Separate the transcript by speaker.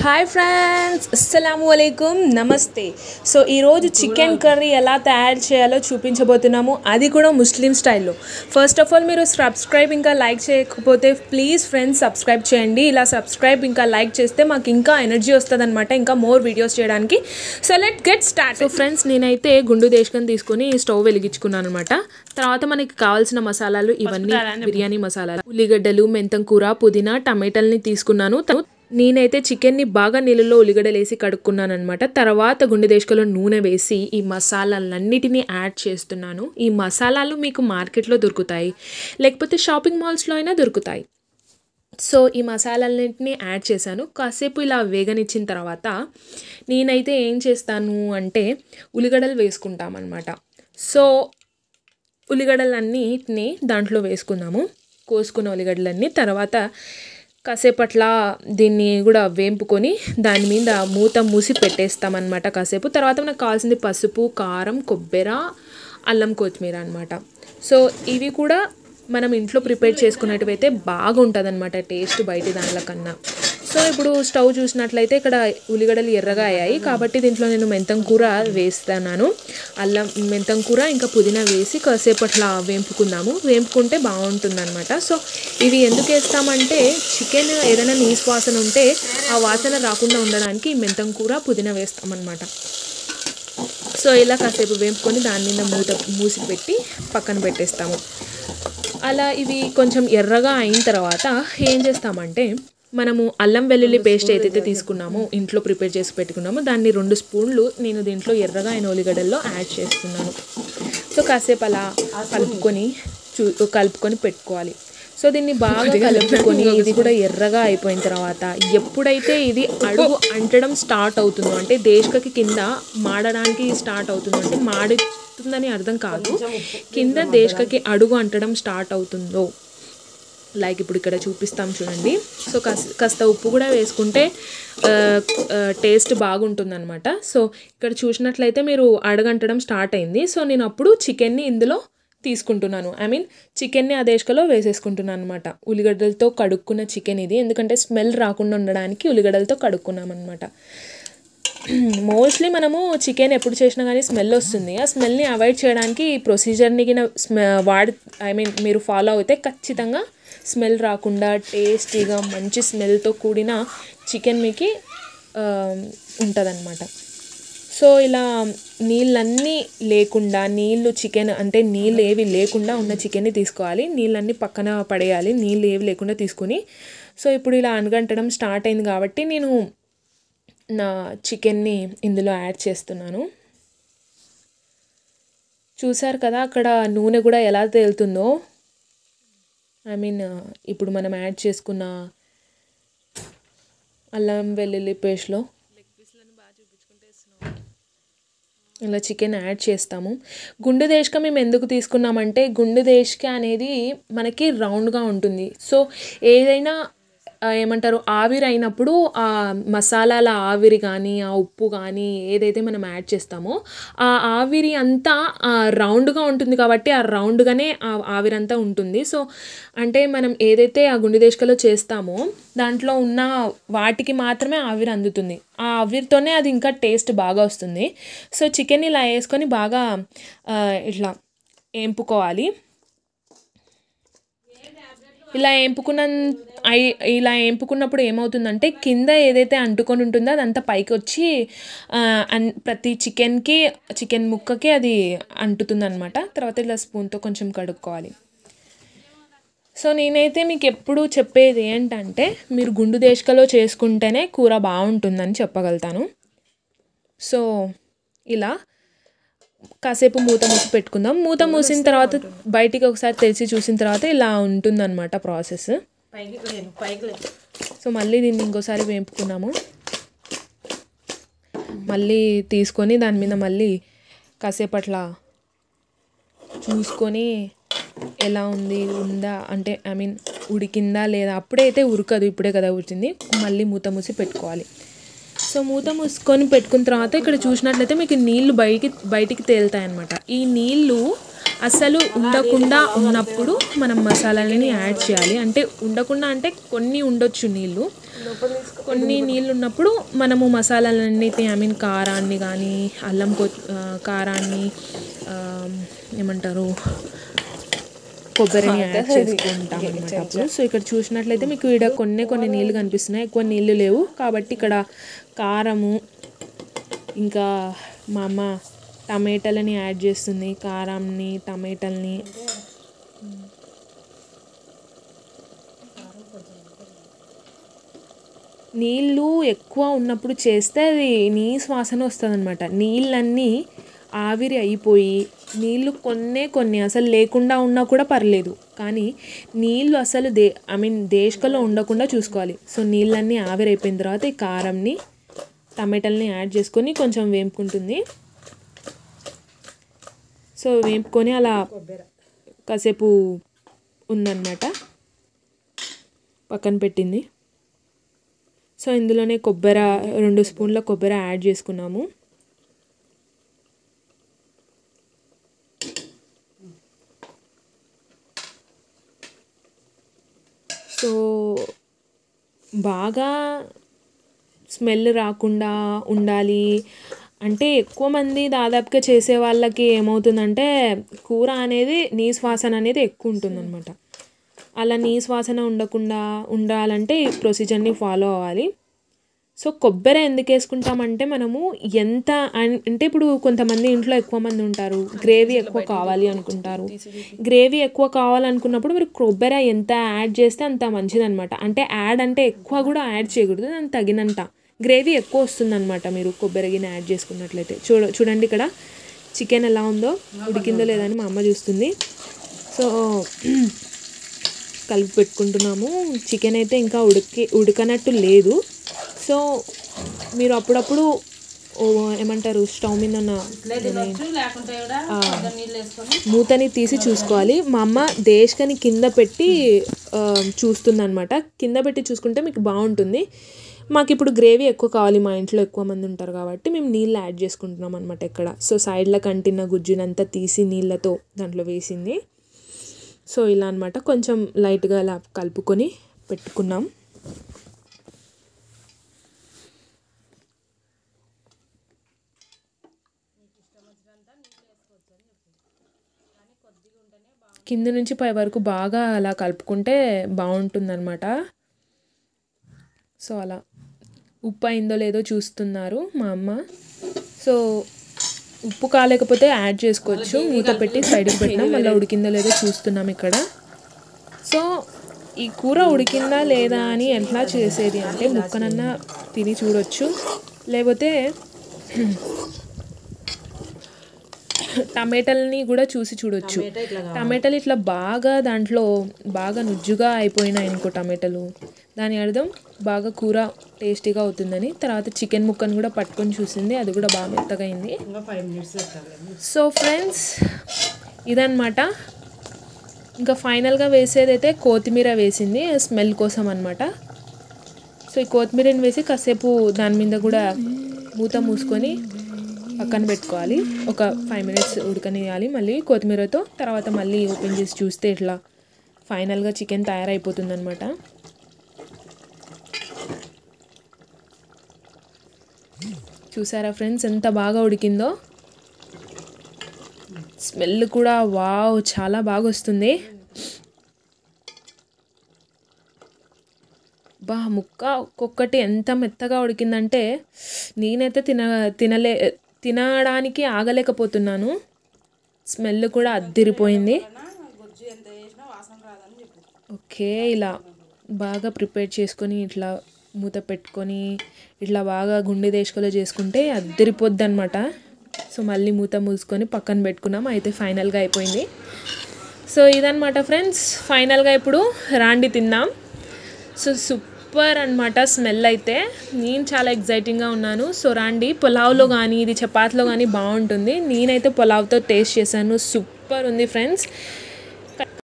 Speaker 1: hi friends అస్సలాము అలైకుమ్ నమస్తే so ఈరోజు chicken curry ఎలా తయారు చేయాలో చూపించబోతున్నాము అది కూడా ముస్లిం స్టైల్లో ఫస్ట్ ఆఫ్ ఆల్ మీరు సబ్స్క్రైబ్ ఇంకా లైక్ చేయకపోతే ప్లీజ్ ఫ్రెండ్స్ సబ్స్క్రైబ్ చేయండి ఇలా సబ్స్క్రైబ్ ఇంకా లైక్ చేస్తే మాకు ఇంకా ఎనర్జీ వస్తుంది అనమాట ఇంకా మోర్ వీడియోస్ చేయడానికి so let get start so friends నేనైతే గుండు దేశకం తీసుకొని స్టవ్ వెలిగించుకున్నాను అనమాట తర్వాత మనకి కావాల్సిన మసాలాలు ఇవన్నీ బిర్యానీ మసాలాలు ఉల్లిగడ్డలు మెంతం కూర పుదీనా టమాటాలని తీసుకున్నాను త- నేనైతే చికెన్ని బాగా నీళ్ళలో ఉల్లిగడ్డలు వేసి కడుక్కున్నాను అనమాట తర్వాత గుండె దేశకలో నూనె వేసి ఈ మసాలాలన్నిటినీ యాడ్ చేస్తున్నాను ఈ మసాలాలు మీకు మార్కెట్లో దొరుకుతాయి లేకపోతే షాపింగ్ మాల్స్లో అయినా దొరుకుతాయి సో ఈ మసాలాలన్నింటినీ యాడ్ చేశాను కాసేపు ఇలా వేగనిచ్చిన తర్వాత నేనైతే ఏం చేస్తాను అంటే ఉల్లిగడ్డలు వేసుకుంటామన్నమాట సో ఉల్లిగడ్డలన్నిటిని దాంట్లో వేసుకుందాము కోసుకున్న ఉల్లిగడ్డలన్నీ తర్వాత కాసేపట్లా దీన్ని కూడా వేంపుకొని దాని మీద మూత మూసి పెట్టేస్తామన్నమాట కాసేపు తర్వాత మనకు కావాల్సింది పసుపు కారం కొబ్బెర అల్లం కొత్తిమీర అనమాట సో ఇవి కూడా మనం ఇంట్లో ప్రిపేర్ చేసుకున్నట్టువైతే బాగుంటుంది అనమాట టేస్ట్ బయట దానిల కన్నా సో ఇప్పుడు స్టవ్ చూసినట్లయితే ఇక్కడ ఉల్లిగడ్డలు ఎర్రగా అయ్యాయి కాబట్టి దీంట్లో నేను మెంతం కూర వేస్తున్నాను అల్లం మెంతం కూర ఇంకా పుదీనా వేసి కాసేపు అట్లా వేంపుకుందాము వేంపుకుంటే బాగుంటుంది అనమాట సో ఇవి ఎందుకు వేస్తామంటే చికెన్ ఏదైనా నీసు వాసన ఉంటే ఆ వాసన రాకుండా ఉండడానికి ఈ మెంతం కూర పుదీనా వేస్తామన్నమాట సో ఇలా కాసేపు వేపుకొని దాని మీద మూత మూసి పెట్టి పక్కన పెట్టేస్తాము అలా ఇవి కొంచెం ఎర్రగా అయిన తర్వాత ఏం చేస్తామంటే మనము అల్లం వెల్లుల్లి పేస్ట్ ఏదైతే తీసుకున్నామో ఇంట్లో ప్రిపేర్ చేసి పెట్టుకున్నామో దాన్ని రెండు స్పూన్లు నేను దీంట్లో ఎర్రగా అయిన ఉల్లిగడ్డల్లో యాడ్ చేస్తున్నాను సో కాసేపు అలా కలుపుకొని చూ కలుపుకొని పెట్టుకోవాలి సో దీన్ని బాగా కలుపుకొని ఇది కూడా ఎర్రగా అయిపోయిన తర్వాత ఎప్పుడైతే ఇది అడుగు అంటడం స్టార్ట్ అవుతుందో అంటే దేశకకి కింద మాడడానికి స్టార్ట్ అవుతుందో అంటే మాడుతుందని అర్థం కాదు కింద దేశకకి అడుగు అంటడం స్టార్ట్ అవుతుందో లైక్ ఇప్పుడు ఇక్కడ చూపిస్తాం చూడండి సో కాస్త కాస్త ఉప్పు కూడా వేసుకుంటే టేస్ట్ బాగుంటుందన్నమాట సో ఇక్కడ చూసినట్లయితే మీరు అడగంటడం స్టార్ట్ అయింది సో నేను అప్పుడు చికెన్ని ఇందులో తీసుకుంటున్నాను ఐ మీన్ చికెన్ని ఆ దేశకలో వేసేసుకుంటున్నాను అనమాట ఉల్లిగడ్డలతో కడుక్కున్న చికెన్ ఇది ఎందుకంటే స్మెల్ రాకుండా ఉండడానికి ఉల్లిగడ్డలతో కడుక్కున్నాం అనమాట మోస్ట్లీ మనము చికెన్ ఎప్పుడు చేసినా కానీ స్మెల్ వస్తుంది ఆ స్మెల్ని అవాయిడ్ చేయడానికి ఈ ప్రొసీజర్ని గిన స్మె వాడి ఐ మీన్ మీరు ఫాలో అయితే ఖచ్చితంగా స్మెల్ రాకుండా టేస్టీగా మంచి స్మెల్తో కూడిన చికెన్ మీకు ఉంటుందన్నమాట సో ఇలా నీళ్ళన్నీ లేకుండా నీళ్ళు చికెన్ అంటే నీళ్ళు ఏవి లేకుండా ఉన్న చికెన్ని తీసుకోవాలి నీళ్ళన్నీ పక్కన పడేయాలి నీళ్ళు ఏవి లేకుండా తీసుకొని సో ఇప్పుడు ఇలా అనగంటడం స్టార్ట్ అయింది కాబట్టి నేను నా చికెన్ని ఇందులో యాడ్ చేస్తున్నాను చూసారు కదా అక్కడ నూనె కూడా ఎలా తేలుతుందో ఐ మీన్ ఇప్పుడు మనం యాడ్ చేసుకున్న అల్లం వెల్లుల్లి పేస్ట్లో ఇలా చికెన్ యాడ్ చేస్తాము గుండు దేశక మేము ఎందుకు తీసుకున్నామంటే గుండు దేశక అనేది మనకి రౌండ్గా ఉంటుంది సో ఏదైనా ఆ, ఏమంటారు ఆవిరి అయినప్పుడు ఆ మసాలాల ఆవిరి కానీ ఆ ఉప్పు కానీ ఏదైతే మనం యాడ్ చేస్తామో ఆ ఆవిరి అంతా ఆ, రౌండ్గా ఉంటుంది కాబట్టి ఆ రౌండ్గానే ఆ ఆవిరి అంతా ఉంటుంది సో అంటే మనం ఏదైతే ఆ గుండె దేశకలో చేస్తామో దాంట్లో ఉన్న వాటికి మాత్రమే ఆవిరి అందుతుంది ఆ ఆవిరితోనే అది ఇంకా టేస్ట్ బాగా వస్తుంది సో చికెన్ ఇలా వేసుకొని బాగా ఆ, ఇట్లా ఏంపుకోవాలి ఇలా ఏంపుకున్న ఐ- ఇలా ఏంపుకున్నప్పుడు ఏమవుతుందంటే కింద ఏదైతే అంటుకొని ఉంటుందో అదంతా పైకి వచ్చి ఆ, అన్ ప్రతి చికెన్కి చికెన్ ముక్కకి అది అంటుతుందన్నమాట తర్వాత ఇలా స్పూన్తో కొంచెం కడుక్కోవాలి సో నేనైతే మీకు ఎప్పుడు చెప్పేది ఏంటంటే మీరు గుండు దేశకలో చేసుకుంటేనే కూర బాగుంటుందని చెప్పగలుగుతాను సో ఇలా కాసేపు మూత మూసి పెట్టుకుందాం మూత మూసిన తర్వాత బయటికి ఒకసారి తెరిచి చూసిన తర్వాత ఇలా ఉంటుందన్నమాట ప్రాసెస్
Speaker 2: పైకి లేను పైకి లేదు
Speaker 1: సో మళ్ళీ దీన్ని ఇంకోసారి వేపుకున్నాము మళ్ళీ తీసుకొని దాని మీద మళ్ళీ కాసేపు అట్లా చూసుకొని ఎలా ఉంది ఉందా అంటే ఐ మీన్ ఉడికిందా లేదా అప్పుడే అయితే ఉరకదు ఇప్పుడే కదా ఉడికింది మళ్ళీ మూత మూసి పెట్టుకోవాలి సో సో మూత మూసుకొని పెట్టుకున్న తర్వాత ఇక్కడ చూసినట్లయితే మీకు నీళ్లు బయటికి బయటికి తేలుతాయి అనమాట ఈ నీళ్లు అసలు ఉండకుండా ఉన్నప్పుడు మనం మసాలాలని యాడ్ చేయాలి అంటే ఉండకుండా అంటే కొన్ని ఉండొచ్చు నీళ్ళు కొన్ని నీళ్ళు ఉన్నప్పుడు మనము మసాలాలన్నిటి ఐ మీన్ కారాన్ని కానీ అల్లం కొ ఆ, కారాన్ని ఆ, ఏమంటారు కొబ్బరిని యాడ్ చేసుకుంటాం అనమాట అప్పుడు సో ఇక్కడ చూసినట్లయితే మీకు ఇక్కడ కొన్ని కొన్ని నీళ్ళు కనిపిస్తున్నాయి ఎక్కువ నీళ్ళు లేవు కాబట్టి ఇక్కడ కారము ఇంకా మా అమ్మ టమాటాలని యాడ్ చేస్తుంది కారంని టమాటాలని నీళ్ళు ఎక్కువ ఉన్నప్పుడు చేస్తే అది నీసు వాసన వస్తుంది అనమాట నీళ్ళన్నీ ఆవిరి అయిపోయి నీళ్ళు కొన్నే కొన్ని అసలు లేకుండా ఉన్నా కూడా పర్లేదు కానీ నీళ్ళు అసలు దే ఐ మీన్ దేశకలో ఉండకుండా చూసుకోవాలి సో నీళ్ళన్నీ ఆవిరి అయిపోయిన తర్వాత ఈ కారంని టమాటాలని యాడ్ చేసుకొని కొంచెం వేపుకుంటుంది సో వేపుకొని అలా కాసేపు ఉందన్నమాట పక్కన పెట్టింది సో ఇందులోనే కొబ్బరి రెండు స్పూన్ల కొబ్బరి యాడ్ చేసుకున్నాము సో బాగా స్మెల్ రాకుండా ఉండాలి అంటే ఎక్కువ మంది దాదాపుగా చేసే వాళ్ళకి ఏమవుతుందంటే కూర అనేది నీసు వాసన అనేది ఎక్కువ ఉంటుందన్నమాట అలా నీసు వాసన ఉండకుండా ఉండాలంటే ఈ ప్రొసీజర్ని ఫాలో అవ్వాలి సో కొబ్బరి ఎందుకు వేసుకుంటామంటే మనము ఎంత అన్- అంటే ఇప్పుడు కొంతమంది ఇంట్లో ఎక్కువ మంది ఉంటారు గ్రేవీ ఎక్కువ కావాలి అనుకుంటారు గ్రేవీ ఎక్కువ కావాలనుకున్నప్పుడు మీరు కొబ్బరి ఎంత యాడ్ చేస్తే అంత మంచిదన్నమాట అంటే యాడ్ అంటే ఎక్కువ కూడా యాడ్ చేయకూడదు దానికి తగినంత గ్రేవీ ఎక్కువ వస్తుందన్నమాట మీరు కొబ్బరి గిన్నె యాడ్ చేసుకున్నట్లయితే చూడ చూడండి ఇక్కడ చికెన్ ఎలా ఉందో ఉడికిందో లేదని మా అమ్మ చూస్తుంది సో కలిపి పెట్టుకుంటున్నాము చికెన్ అయితే ఇంకా ఉడికి ఉడకనట్టు లేదు సో మీరు అప్పుడప్పుడు ఓ ఏమంటారు స్టవ్ మీద ఉన్న
Speaker 2: తినొచ్చు లేకుంటే కూడా కొంచెం నీళ్ళు వేసుకొని
Speaker 1: మూతని తీసి చూసుకోవాలి మా అమ్మ దేశకని కింద పెట్టి చూస్తుంది అనమాట కింద పెట్టి చూసుకుంటే మీకు బాగుంటుంది మాకు ఇప్పుడు గ్రేవీ ఎక్కువ కావాలి మా ఇంట్లో ఎక్కువ మంది ఉంటారు కాబట్టి మేము నీళ్ళు యాడ్ చేసుకుంటున్నాం అనమాట ఇక్కడ సో సైడ్లో కంటిన గుజ్జునంతా తీసి నీళ్ళతో దాంట్లో వేసింది సో ఇలా అనమాట కొంచెం లైట్గా అలా కలుపుకొని పెట్టుకున్నాం కింద నుంచి పై వరకు బాగా అలా కలుపుకుంటే బాగుంటుందన్నమాట సో అలా ఉప్పు అయిందో లేదో చూస్తున్నారు మా అమ్మ సో ఉప్పు కాలేకపోతే యాడ్ చేసుకోవచ్చు మూత పెట్టి సైడ్కి పెట్టినాం మళ్ళీ ఉడికిందో లేదో చూస్తున్నాం ఇక్కడ సో ఈ కూర ఉడికిందా లేదా అని ఎట్లా చేసేది అంటే ముక్కనన్నా తిని చూడొచ్చు లేకపోతే టమాటాలని కూడా చూసి చూడొచ్చు టమాటాలు ఇట్లా బాగా దాంట్లో బాగా నుజ్జుగా అయిపోయినాయి అనుకో టమాటాలు దాని అర్థం బాగా కూర టేస్టీగా అవుతుందని తర్వాత చికెన్ ముక్కను కూడా పట్టుకొని చూసింది అది కూడా బాగా మెత్తగా అయింది
Speaker 2: ఇంకా ఫైవ్ మినిట్స్ పెట్టాలి
Speaker 1: సో ఫ్రెండ్స్ ఇదన్నమాట ఇంకా ఫైనల్గా వేసేదైతే కొత్తిమీర వేసింది స్మెల్ కోసం అనమాట సో ఈ కొత్తిమీరని వేసి కాసేపు దాని మీద కూడా మూత మూసుకొని పక్కన పెట్టుకోవాలి ఒక ఫైవ్ మినిట్స్ ఉడకనియాలి మళ్ళీ కొత్తిమీరతో తర్వాత మళ్ళీ ఓపెన్ చేసి చూస్తే ఇట్లా ఫైనల్గా చికెన్ తయారైపోతుంది అనమాట చూసారా ఫ్రెండ్స్ ఎంత బాగా ఉడికిందో స్మెల్ కూడా వావ్ చాలా బాగా వస్తుంది బా ముక్క ఒక్కొక్కటి ఎంత మెత్తగా ఉడికిందంటే నేనైతే తిన తినలే తినడానికి ఆగలేకపోతున్నాను స్మెల్ కూడా అద్దిరిపోయింది
Speaker 2: గుజ్జు ఎంత వేసినా వాసన రాదని చెప్పి
Speaker 1: ఓకే ఇలా బాగా ప్రిపేర్ చేసుకొని ఇట్లా మూత పెట్టుకొని ఇట్లా బాగా గుండె దేశకలో చేసుకుంటే అద్దరిపోద్ది అనమాట సో మళ్ళీ మూత మూసుకొని పక్కన పెట్టుకున్నాం అయితే ఫైనల్గా అయిపోయింది సో ఇదనమాట ఫ్రెండ్స్ ఫైనల్గా ఇప్పుడు రాండి తిందాం సో సూపర్ అనమాట స్మెల్ అయితే నేను చాలా ఎగ్జైటింగ్గా ఉన్నాను సో రాండి పులావ్లో కానీ ఇది చపాతీలో కానీ బాగుంటుంది నేనైతే పులావ్తో టేస్ట్ చేశాను సూపర్ ఉంది ఫ్రెండ్స్